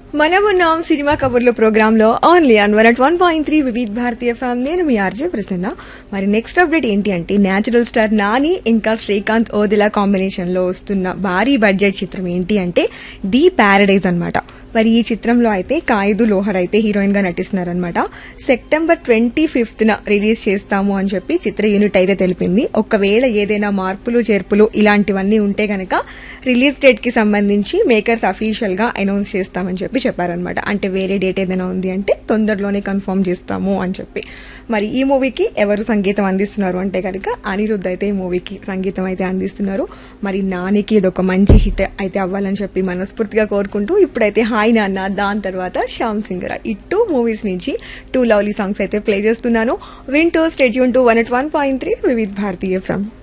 మనమున్నాం సినిమా కబుర్లు ప్రోగ్రామ్ లో only on one at one point three Vividh Bharatiya FM నేను మీ ఆర్జే ప్రసన్న మరి నెక్స్ట్ అప్డేట్ ఏంటి అంటే న్యాచురల్ స్టార్ నాని ఇంకా శ్రీకాంత్ ఓదిలా కాంబినేషన్ లో వస్తున్న భారీ బడ్జెట్ చిత్రం ఏంటి అంటే ది ప్యారడైజ్ అన్నమాట మరి ఈ చిత్రంలో అయితే కాయిదు లోహర్ అయితే హీరోయిన్ గా నటిస్తున్నారనమాట సెప్టెంబర్ ట్వంటీ ఫిఫ్త్ న రిలీజ్ చేస్తాము అని చెప్పి చిత్ర యూనిట్ అయితే తెలిపింది ఒకవేళ ఏదైనా మార్పులు చేర్పులు ఇలాంటివన్నీ ఉంటే గనక రిలీజ్ డేట్ కి సంబంధించి మేకర్స్ అఫీషియల్ గా అనౌన్స్ చేస్తామని చెప్పి చెప్పారనమాట అంటే వేరే డేట్ ఏదైనా ఉంది అంటే తొందరలోనే కన్ఫర్మ్ చేస్తాము అని చెప్పి మరి ఈ మూవీకి ఎవరు సంగీతం అందిస్తున్నారు అంటే కనుక అనిరుద్ధ్ అయితే ఈ మూవీకి సంగీతం అయితే అందిస్తున్నారు మరి నానికి ఇది ఒక మంచి హిట్ అయితే అవ్వాలని చెప్పి మనస్ఫూర్తిగా కోరుకుంటూ ఇప్పుడైతే హాయ్ నాన్న దాని తర్వాత శ్యామ్ సింగర్ ఈ టూ మూవీస్ నుంచి టూ లవ్లీ సాంగ్స్ అయితే ప్లే చేస్తున్నాను వింటూ stay tuned to one at one point three Vividh Bharatiya FM